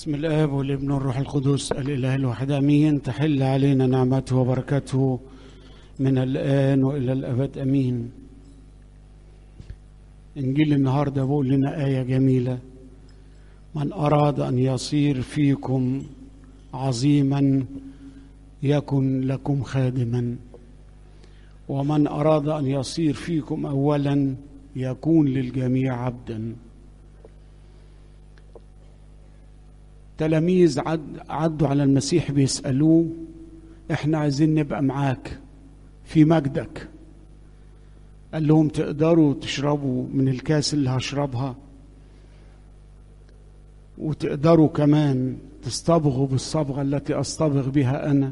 بسم الآب والابن والروح القدس الإله الواحد آمين تحل علينا نعمته وبركته من الآن وإلى الأبد آمين إنجيل النهاردة بقول لنا آية جميلة من أراد أن يصير فيكم عظيما يكن لكم خادما ومن أراد أن يصير فيكم أولا يكون للجميع عبدا تلاميذ عد عدوا على المسيح بيسألوه احنا عايزين نبقى معاك في مجدك قال لهم تقدروا تشربوا من الكاس اللي هشربها وتقدروا كمان تصطبغوا بالصبغة التي أصطبغ بها أنا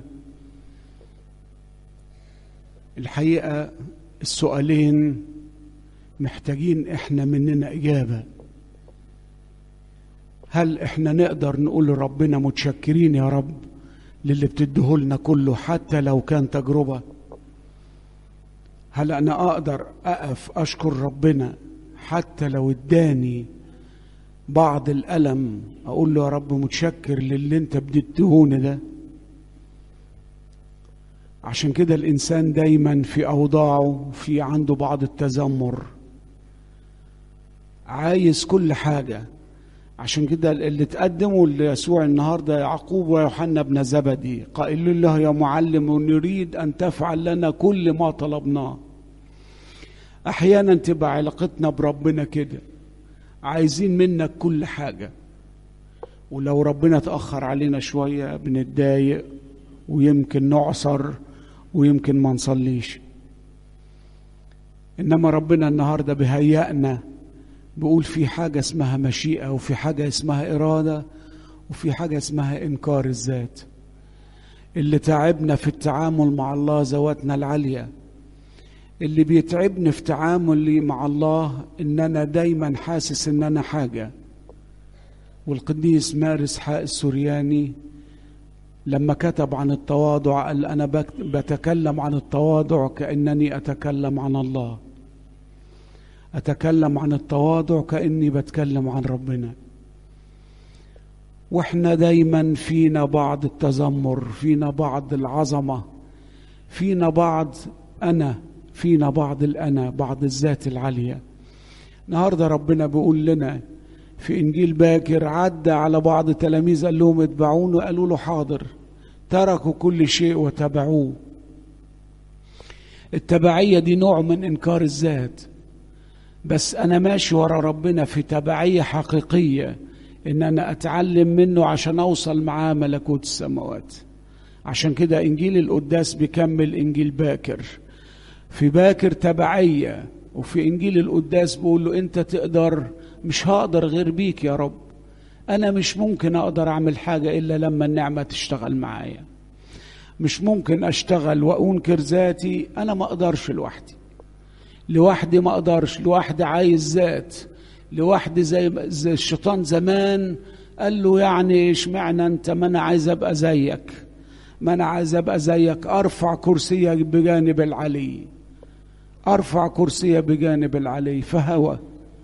الحقيقة السؤالين محتاجين احنا مننا إجابة هل احنا نقدر نقول لربنا متشكرين يا رب للي بتديهولنا كله حتى لو كان تجربة هل انا اقدر اقف اشكر ربنا حتى لو اداني بعض الالم اقول له يا رب متشكر للي انت بتديهوني ده عشان كده الانسان دايما في اوضاعه في عنده بعض التذمر عايز كل حاجه عشان كده اللي تقدموا ليسوع النهارده يعقوب ويوحنا بن زبدي قائل له يا معلم نريد ان تفعل لنا كل ما طلبناه احيانا تبقى علاقتنا بربنا كده عايزين منك كل حاجه ولو ربنا تاخر علينا شويه بنتضايق ويمكن نعصر ويمكن ما نصليش انما ربنا النهارده بيهيئنا بيقول في حاجة اسمها مشيئة وفي حاجة اسمها إرادة وفي حاجة اسمها إنكار الذات اللي تعبنا في التعامل مع الله ذواتنا العالية اللي بيتعبني في تعاملي مع الله إن أنا دايما حاسس إن أنا حاجة والقديس مارس حق السورياني لما كتب عن التواضع قال أنا بتكلم عن التواضع كأنني أتكلم عن الله أتكلم عن التواضع كأني بتكلم عن ربنا واحنا دايما فينا بعض التذمر فينا بعض العظمة فينا بعض أنا فينا بعض الأنا بعض الذات العالية النهاردة ربنا بيقول لنا في إنجيل باكر عدى على بعض التلاميذ قال لهم اتبعوني قالوا له حاضر تركوا كل شيء وتبعوه التبعية دي نوع من إنكار الذات بس انا ماشي ورا ربنا في تبعيه حقيقيه ان انا اتعلم منه عشان اوصل معاه ملكوت السماوات عشان كده انجيل القداس بيكمل انجيل باكر في باكر تبعيه وفي انجيل القداس بيقول له انت تقدر مش هقدر غير بيك يا رب انا مش ممكن اقدر اعمل حاجه الا لما النعمه تشتغل معايا مش ممكن اشتغل وانكر ذاتي انا ما اقدرش لوحدي لوحدي ما اقدرش لوحدي عايز ذات لوحدي زي, زي الشيطان زمان قال له يعني اشمعنى انت ما انا عايز ابقى زيك ما انا عايز ابقى زيك ارفع كرسي بجانب العلي ارفع كرسي بجانب العلي فهوى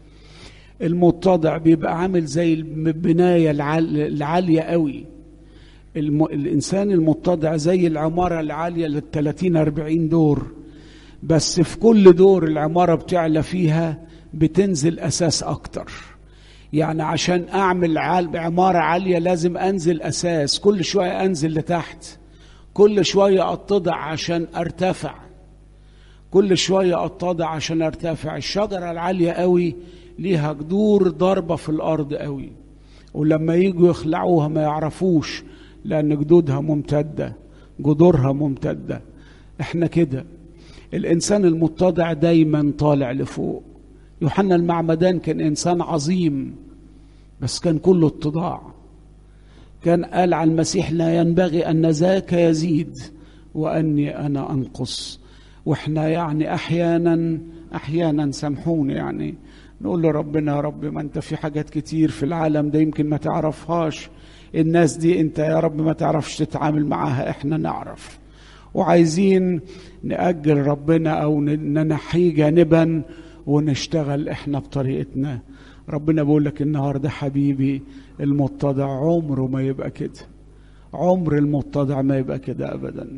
المتضع بيبقى عامل زي البناية العالية قوي الم... الإنسان المتضع زي العمارة العالية للثلاثين أربعين دور بس في كل دور العمارة بتعلى فيها بتنزل أساس أكتر يعني عشان أعمل عمارة عالية لازم أنزل أساس كل شوية أنزل لتحت كل شوية أتضع عشان أرتفع كل شوية أتضع عشان أرتفع الشجرة العالية قوي ليها جذور ضاربة في الأرض قوي ولما يجوا يخلعوها ما يعرفوش لأن جدودها ممتدة جذورها ممتدة احنا كده الانسان المتضع دايما طالع لفوق يوحنا المعمدان كان انسان عظيم بس كان كله اتضاع كان قال عن المسيح لا ينبغي ان ذاك يزيد واني انا انقص واحنا يعني احيانا احيانا سامحوني يعني نقول لربنا يا رب ما انت في حاجات كتير في العالم ده يمكن ما تعرفهاش الناس دي انت يا رب ما تعرفش تتعامل معاها احنا نعرف وعايزين نأجل ربنا أو ننحيه جانبا ونشتغل إحنا بطريقتنا ربنا بيقول لك النهارده حبيبي المتضع عمره ما يبقى كده عمر المتضع ما يبقى كده ابدا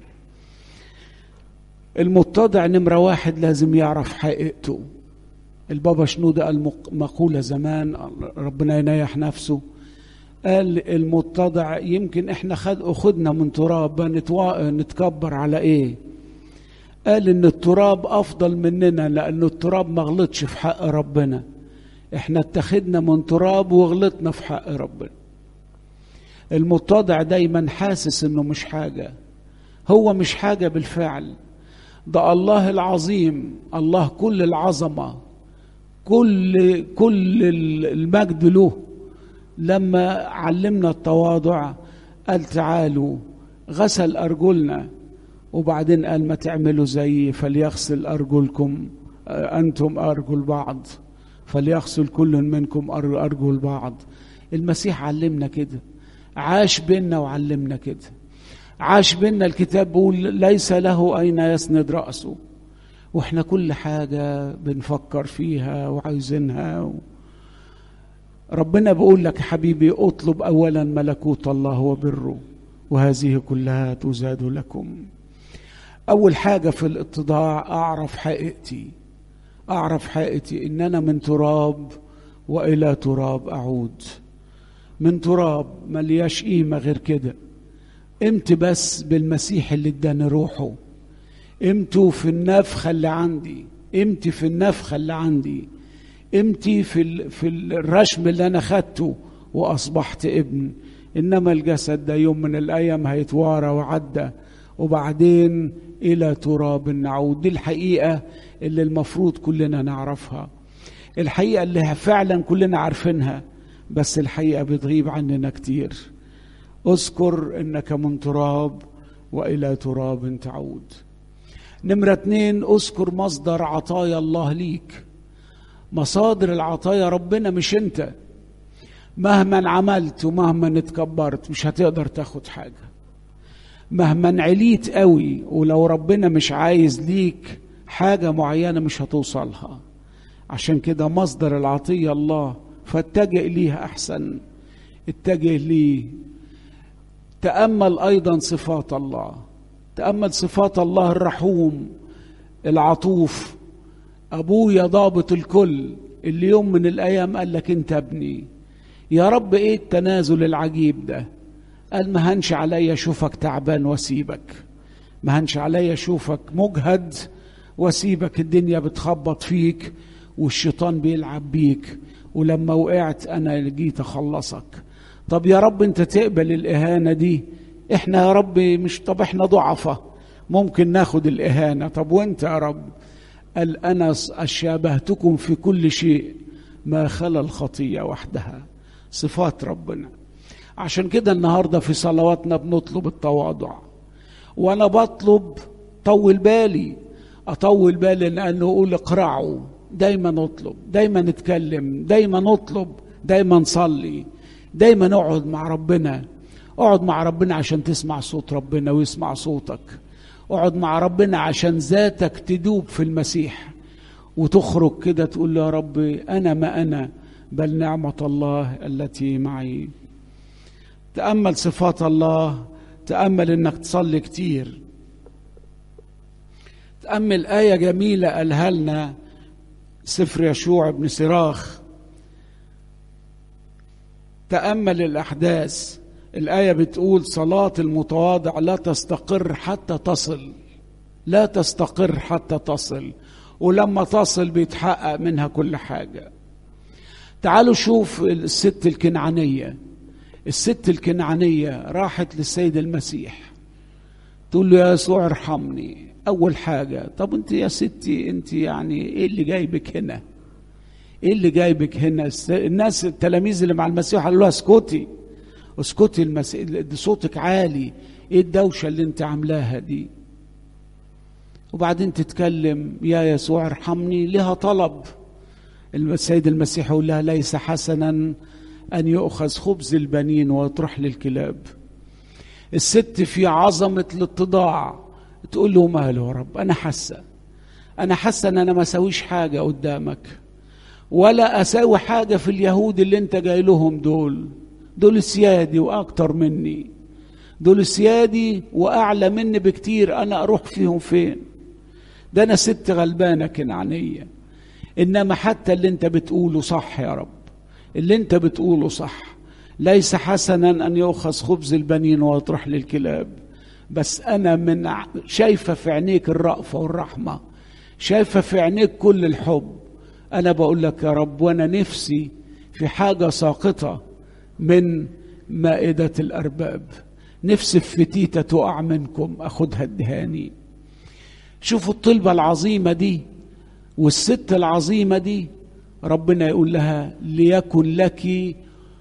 المتضع نمرة واحد لازم يعرف حقيقته البابا شنودة قال مقولة زمان ربنا ينيح نفسه قال المتضع يمكن احنا خد اخدنا من تراب نتوا... نتكبر على ايه قال ان التراب افضل مننا لان التراب ما غلطش في حق ربنا احنا اتخذنا من تراب وغلطنا في حق ربنا المتضع دايما حاسس انه مش حاجه هو مش حاجه بالفعل ده الله العظيم الله كل العظمه كل كل المجد له لما علمنا التواضع قال تعالوا غسل ارجلنا وبعدين قال ما تعملوا زيي فليغسل ارجلكم انتم ارجل بعض فليغسل كل منكم ارجل بعض المسيح علمنا كده عاش بينا وعلمنا كده عاش بينا الكتاب بيقول ليس له اين يسند راسه واحنا كل حاجه بنفكر فيها وعايزينها و... ربنا بيقول لك حبيبي اطلب اولا ملكوت الله وبره وهذه كلها تزاد لكم اول حاجه في الاتضاع اعرف حقيقتي اعرف حقيقتي ان انا من تراب والى تراب اعود من تراب ملياش قيمه غير كده قمت بس بالمسيح اللي اداني روحه قمته في النفخه اللي عندي قمتي في النفخه اللي عندي قمتي في في الرشم اللي انا خدته واصبحت ابن انما الجسد ده يوم من الايام هيتوارى وعدى وبعدين الى تراب نعود دي الحقيقه اللي المفروض كلنا نعرفها الحقيقه اللي فعلا كلنا عارفينها بس الحقيقه بتغيب عننا كتير اذكر انك من تراب والى تراب تعود نمره اتنين اذكر مصدر عطايا الله ليك مصادر العطايا ربنا مش انت مهما عملت ومهما اتكبرت مش هتقدر تاخد حاجه مهما عليت قوي ولو ربنا مش عايز ليك حاجه معينه مش هتوصلها عشان كده مصدر العطيه الله فاتجه ليها احسن اتجه ليه تامل ايضا صفات الله تامل صفات الله الرحوم العطوف ابويا ضابط الكل اللي يوم من الايام قال لك انت ابني يا رب ايه التنازل العجيب ده قال ما هنش عليا اشوفك تعبان واسيبك ما هنش عليا اشوفك مجهد واسيبك الدنيا بتخبط فيك والشيطان بيلعب بيك ولما وقعت انا جيت اخلصك طب يا رب انت تقبل الاهانه دي احنا يا رب مش طب احنا ضعفة ممكن ناخد الاهانه طب وانت يا رب قال انا اشابهتكم في كل شيء ما خلا الخطيه وحدها صفات ربنا عشان كده النهارده في صلواتنا بنطلب التواضع وانا بطلب طول بالي اطول بالي لانه اقول اقرعوا دايما اطلب دايما نتكلم دايما نطلب دايما نصلي دايما اقعد مع ربنا اقعد مع ربنا عشان تسمع صوت ربنا ويسمع صوتك اقعد مع ربنا عشان ذاتك تدوب في المسيح وتخرج كده تقول يا رب انا ما انا بل نعمه الله التي معي تامل صفات الله تامل انك تصلي كتير تامل ايه جميله قالها لنا سفر يشوع بن سراخ تامل الاحداث الايه بتقول صلاه المتواضع لا تستقر حتى تصل لا تستقر حتى تصل ولما تصل بيتحقق منها كل حاجه تعالوا شوف الست الكنعانيه الست الكنعانيه راحت للسيد المسيح تقول له يا يسوع ارحمني اول حاجه طب انت يا ستي انت يعني ايه اللي جايبك هنا ايه اللي جايبك هنا الناس التلاميذ اللي مع المسيح قالوا لها اسكتي اسكتي المسيح صوتك عالي ايه الدوشه اللي انت عاملاها دي وبعدين تتكلم يا يسوع ارحمني لها طلب السيد المسيح يقول لها ليس حسنا ان يؤخذ خبز البنين ويطرح للكلاب الست في عظمه الاتضاع تقول له ماله يا رب انا حاسه انا حاسه ان انا ما اسويش حاجه قدامك ولا اساوي حاجه في اليهود اللي انت جاي لهم دول دول سيادي واكتر مني دول سيادي واعلى مني بكتير انا اروح فيهم فين ده انا ست غلبانه كنعانيه انما حتى اللي انت بتقوله صح يا رب اللي انت بتقوله صح ليس حسنا ان يؤخذ خبز البنين ويطرح للكلاب بس انا من شايفه في عينيك الرأفه والرحمه شايفه في عينيك كل الحب انا بقول لك يا رب وانا نفسي في حاجه ساقطه من مائده الارباب نفسي في فتيته تقع منكم اخدها الدهاني شوفوا الطلبه العظيمه دي والست العظيمه دي ربنا يقول لها ليكن لك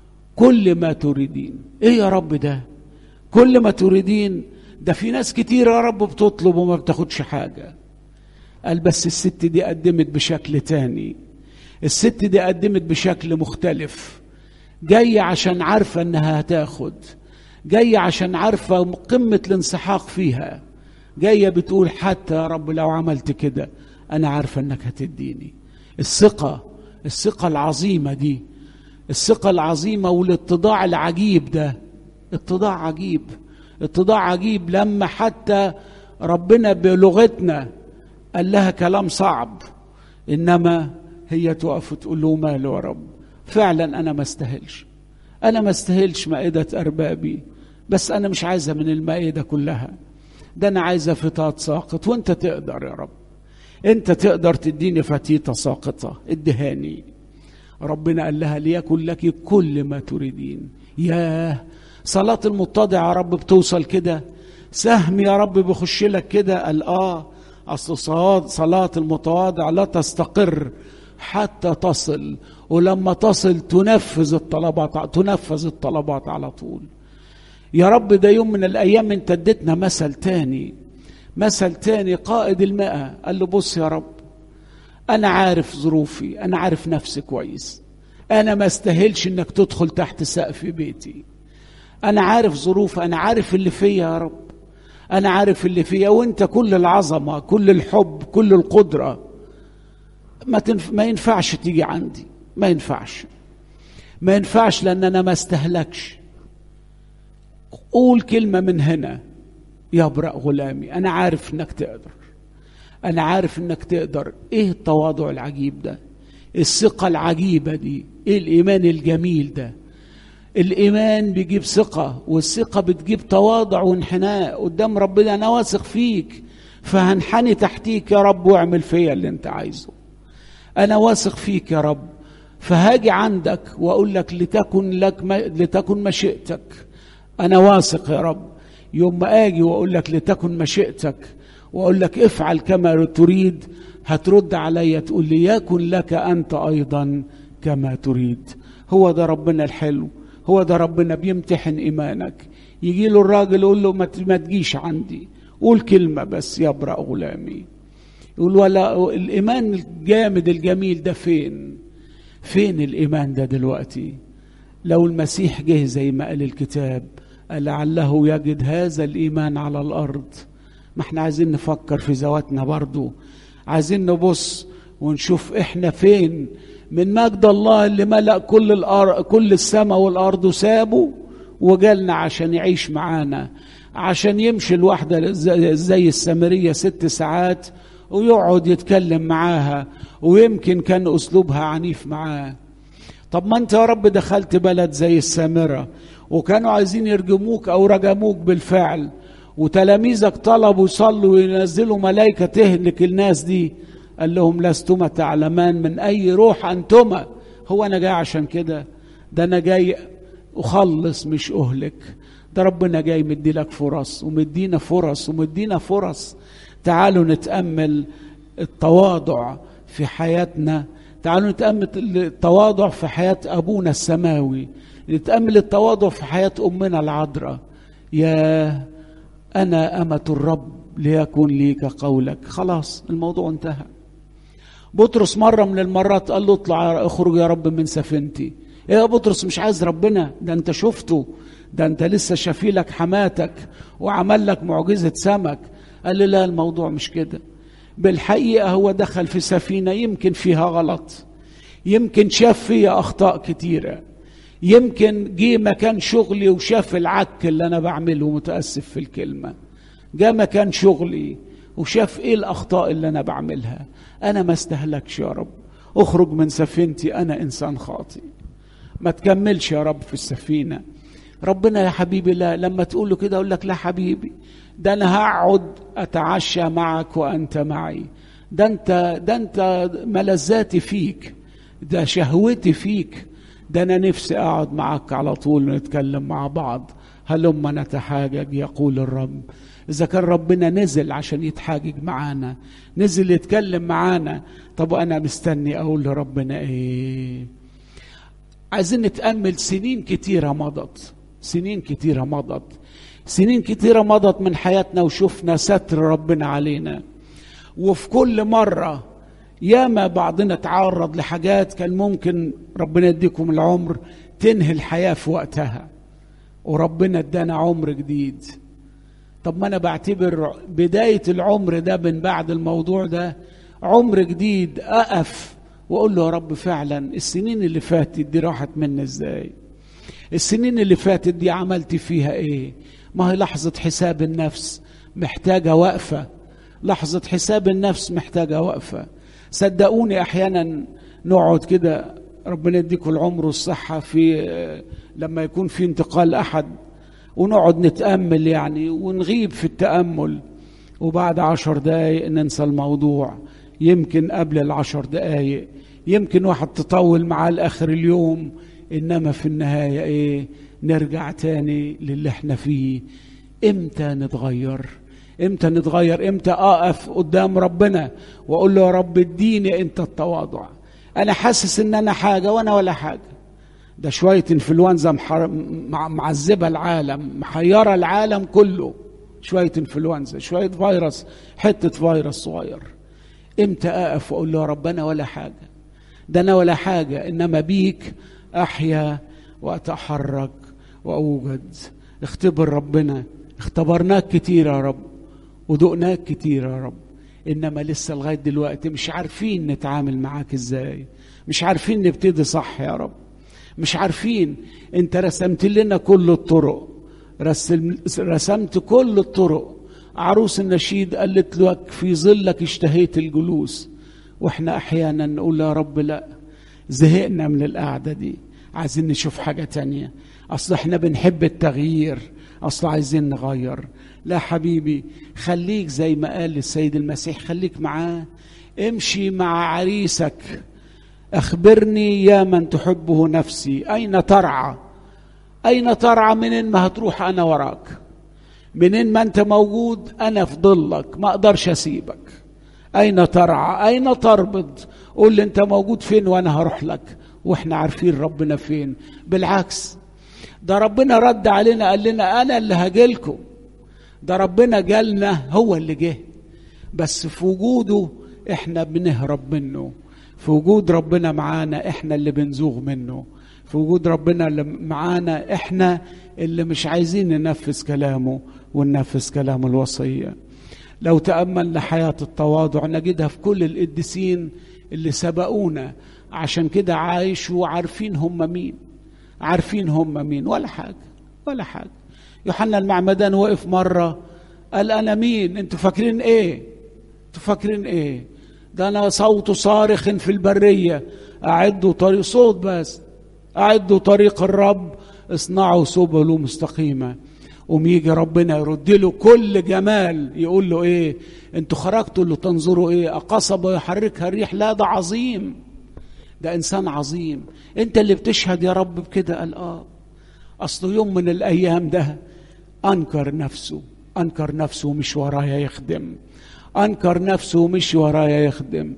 كل ما تريدين ايه يا رب ده كل ما تريدين ده في ناس كتير يا رب بتطلب وما بتاخدش حاجه قال بس الست دي قدمت بشكل تاني الست دي قدمت بشكل مختلف جاية عشان عارفة انها هتاخد جاية عشان عارفة قمة الانسحاق فيها جاية بتقول حتى يا رب لو عملت كده انا عارفة انك هتديني الثقة الثقة العظيمة دي الثقة العظيمة والاتضاع العجيب ده اتضاع عجيب اتضاع عجيب لما حتى ربنا بلغتنا قال لها كلام صعب انما هي تقف وتقول له ماله يا رب فعلا انا ما استاهلش انا ما استاهلش مائده اربابي بس انا مش عايزه من المائده كلها ده انا عايزه فطاط ساقط وانت تقدر يا رب انت تقدر تديني فتيته ساقطه ادهاني ربنا قال لها ليكن لك كل ما تريدين ياه صلاة المتضع يا رب بتوصل كده سهم يا رب بيخش لك كده قال اه اصل صلاة المتواضع لا تستقر حتى تصل ولما تصل تنفذ الطلبات تنفذ الطلبات على طول يا رب ده يوم من الايام انت اديتنا مثل تاني مثل تاني قائد المئة قال له بص يا رب انا عارف ظروفي انا عارف نفسي كويس انا ما استاهلش انك تدخل تحت سقف بيتي انا عارف ظروفي انا عارف اللي فيا يا رب انا عارف اللي فيا وانت كل العظمه كل الحب كل القدره ما, تنف... ما ينفعش تيجي عندي ما ينفعش ما ينفعش لان انا ما استهلكش قول كلمه من هنا يبرأ غلامي انا عارف انك تقدر انا عارف انك تقدر ايه التواضع العجيب ده الثقه العجيبه دي ايه الايمان الجميل ده الايمان بيجيب ثقه والثقه بتجيب تواضع وانحناء قدام ربنا انا واثق فيك فهنحني تحتيك يا رب واعمل فيا اللي انت عايزه انا واثق فيك يا رب فهاجي عندك واقول لك لتكن لك ما لتكن مشيئتك انا واثق يا رب يوم ما اجي واقول لك لتكن مشيئتك واقول لك افعل كما تريد هترد عليا تقول لي يكن لك انت ايضا كما تريد هو ده ربنا الحلو هو ده ربنا بيمتحن ايمانك يجي له الراجل يقول له ما تجيش عندي قول كلمه بس يبرأ غلامي يقول ولا الايمان الجامد الجميل ده فين فين الايمان ده دلوقتي لو المسيح جه زي ما قال الكتاب لعله يجد هذا الايمان على الارض ما احنا عايزين نفكر في ذواتنا برضو عايزين نبص ونشوف احنا فين من مجد الله اللي ملأ كل الأرض كل السماء والارض وسابه وجالنا عشان يعيش معانا عشان يمشي الواحده زي السامريه ست ساعات ويقعد يتكلم معاها ويمكن كان اسلوبها عنيف معاه طب ما انت يا رب دخلت بلد زي السامره وكانوا عايزين يرجموك او رجموك بالفعل وتلاميذك طلبوا يصلوا وينزلوا ملائكه تهلك الناس دي قال لهم لستما تعلمان من اي روح انتما هو انا جاي عشان كده ده انا جاي اخلص مش اهلك ده ربنا جاي مدي لك فرص ومدينا فرص ومدينا فرص تعالوا نتامل التواضع في حياتنا تعالوا نتامل التواضع في حياه ابونا السماوي نتامل التواضع في حياه امنا العذراء يا انا امه الرب ليكن لي كقولك خلاص الموضوع انتهى بطرس مره من المرات قال له اطلع اخرج يا رب من سفينتي ايه يا بطرس مش عايز ربنا ده انت شفته ده انت لسه شافيلك حماتك وعمل لك معجزه سمك قال لي لا الموضوع مش كده بالحقيقه هو دخل في سفينه يمكن فيها غلط يمكن شاف فيا اخطاء كتيره يمكن جه مكان شغلي وشاف العك اللي انا بعمله متاسف في الكلمه جه مكان شغلي وشاف ايه الاخطاء اللي انا بعملها انا ما استهلكش يا رب اخرج من سفينتي انا انسان خاطئ ما تكملش يا رب في السفينه ربنا يا حبيبي لا لما تقول له كده اقول لك لا حبيبي ده انا هقعد اتعشى معك وانت معي ده انت ده انت ملذاتي فيك ده شهوتي فيك ده انا نفسي اقعد معك على طول ونتكلم مع بعض هلما نتحاجج يقول الرب اذا كان ربنا نزل عشان يتحاجج معانا نزل يتكلم معانا طب انا مستني اقول لربنا ايه عايزين نتامل سنين كتيره مضت سنين كتيره مضت سنين كتيره مضت من حياتنا وشفنا ستر ربنا علينا وفي كل مره ياما بعضنا تعرض لحاجات كان ممكن ربنا يديكم العمر تنهي الحياه في وقتها وربنا ادانا عمر جديد طب ما انا بعتبر بدايه العمر ده من بعد الموضوع ده عمر جديد اقف واقول له يا رب فعلا السنين اللي فاتت دي راحت مني ازاي السنين اللي فاتت دي عملت فيها ايه ما هي لحظه حساب النفس محتاجه وقفه لحظه حساب النفس محتاجه وقفه صدقوني احيانا نقعد كده ربنا يديكم العمر والصحه في لما يكون في انتقال احد ونقعد نتامل يعني ونغيب في التامل وبعد عشر دقايق ننسى الموضوع يمكن قبل العشر دقايق يمكن واحد تطول معاه لاخر اليوم انما في النهايه ايه نرجع تاني للي احنا فيه امتى نتغير امتى نتغير امتى اقف قدام ربنا واقول له يا رب اديني انت التواضع انا حاسس ان انا حاجه وانا ولا حاجه ده شويه انفلونزا معذبه العالم محيره العالم كله شويه انفلونزا شويه فيروس حته فيروس صغير امتى اقف واقول له يا رب انا ولا حاجه ده انا ولا حاجه انما بيك احيا واتحرك واوجد اختبر ربنا اختبرناك كتير يا رب ودقناك كتير يا رب انما لسه لغايه دلوقتي مش عارفين نتعامل معاك ازاي مش عارفين نبتدي صح يا رب مش عارفين انت رسمت لنا كل الطرق رسم رسمت كل الطرق عروس النشيد قالت لك في ظلك اشتهيت الجلوس واحنا احيانا نقول يا رب لا زهقنا من القعده دي عايزين نشوف حاجه تانية اصل احنا بنحب التغيير اصل عايزين نغير لا حبيبي خليك زي ما قال السيد المسيح خليك معاه امشي مع عريسك اخبرني يا من تحبه نفسي اين ترعى اين ترعى منين ما هتروح انا وراك منين ما انت موجود انا في ظلك ما اقدرش اسيبك اين ترعى اين تربض قول لي انت موجود فين وانا هروح لك واحنا عارفين ربنا فين بالعكس ده ربنا رد علينا قال لنا انا اللي هجيلكم ده ربنا جالنا هو اللي جه بس في وجوده احنا بنهرب منه في وجود ربنا معانا احنا اللي بنزوغ منه في وجود ربنا اللي معانا احنا اللي مش عايزين ننفذ كلامه وننفذ كلام الوصيه لو تاملنا حياه التواضع نجدها في كل القديسين اللي سبقونا عشان كده عايشوا عارفين هم مين عارفين هم مين ولا حاجه ولا حاجه يوحنا المعمدان وقف مره قال انا مين انتوا فاكرين ايه انتوا فاكرين ايه ده انا صوت صارخ في البريه اعدوا طريق صوت بس اعدوا طريق الرب اصنعوا سبله مستقيمه قوم يجي ربنا يرد له كل جمال يقول له ايه انتوا خرجتوا اللي تنظروا ايه قصبه يحركها الريح لا ده عظيم ده انسان عظيم انت اللي بتشهد يا رب بكده قال اه اصل يوم من الايام ده انكر نفسه انكر نفسه ومش ورايا يخدم انكر نفسه ومش ورايا يخدم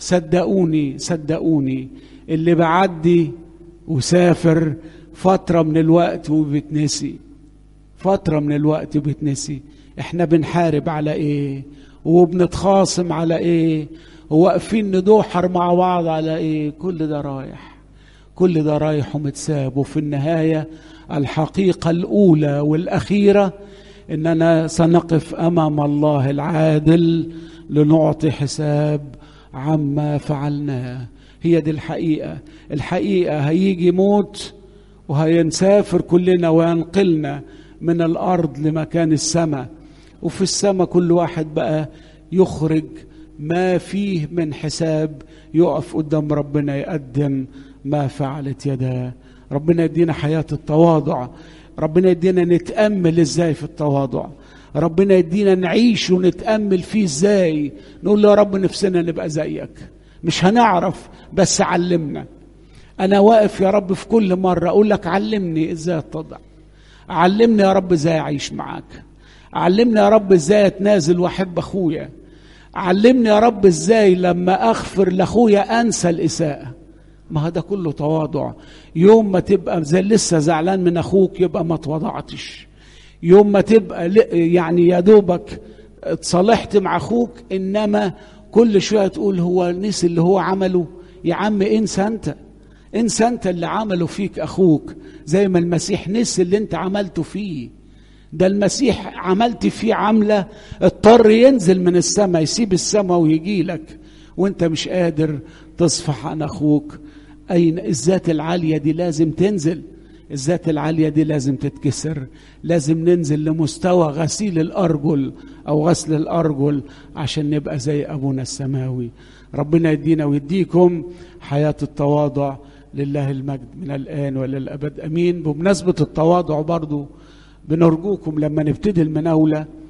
صدقوني صدقوني اللي بعدي وسافر فترة من الوقت وبتنسي فترة من الوقت وبتنسي احنا بنحارب على ايه وبنتخاصم على ايه وواقفين ندوحر مع بعض على ايه كل ده رايح كل ده رايح ومتساب وفي النهاية الحقيقة الأولى والأخيرة إننا سنقف أمام الله العادل لنعطي حساب عما فعلناه هي دي الحقيقة الحقيقة هيجي موت وهينسافر كلنا وينقلنا من الأرض لمكان السماء وفي السماء كل واحد بقى يخرج ما فيه من حساب يقف قدام ربنا يقدم ما فعلت يداه ربنا يدينا حياة التواضع ربنا يدينا نتأمل ازاي في التواضع ربنا يدينا نعيش ونتأمل فيه ازاي نقول له يا رب نفسنا نبقى زيك مش هنعرف بس علمنا انا واقف يا رب في كل مرة اقول لك علمني ازاي اتضع علمني يا رب ازاي اعيش معاك علمني يا رب ازاي اتنازل واحب اخويا علمني يا رب ازاي لما اغفر لاخويا انسى الاساءه ما هذا كله تواضع يوم ما تبقى زي لسه زعلان من اخوك يبقى ما تواضعتش يوم ما تبقى يعني يا دوبك اتصالحت مع اخوك انما كل شويه تقول هو نسي اللي هو عمله يا عم انسى انت انسى انت اللي عمله فيك اخوك زي ما المسيح نسي اللي انت عملته فيه ده المسيح عملت فيه عملة اضطر ينزل من السماء يسيب السماء ويجي لك وانت مش قادر تصفح عن اخوك اين الذات العالية دي لازم تنزل الذات العالية دي لازم تتكسر لازم ننزل لمستوى غسيل الأرجل أو غسل الأرجل عشان نبقى زي أبونا السماوي ربنا يدينا ويديكم حياة التواضع لله المجد من الآن وللأبد أمين بمناسبة التواضع برضو بنرجوكم لما نبتدي المناولة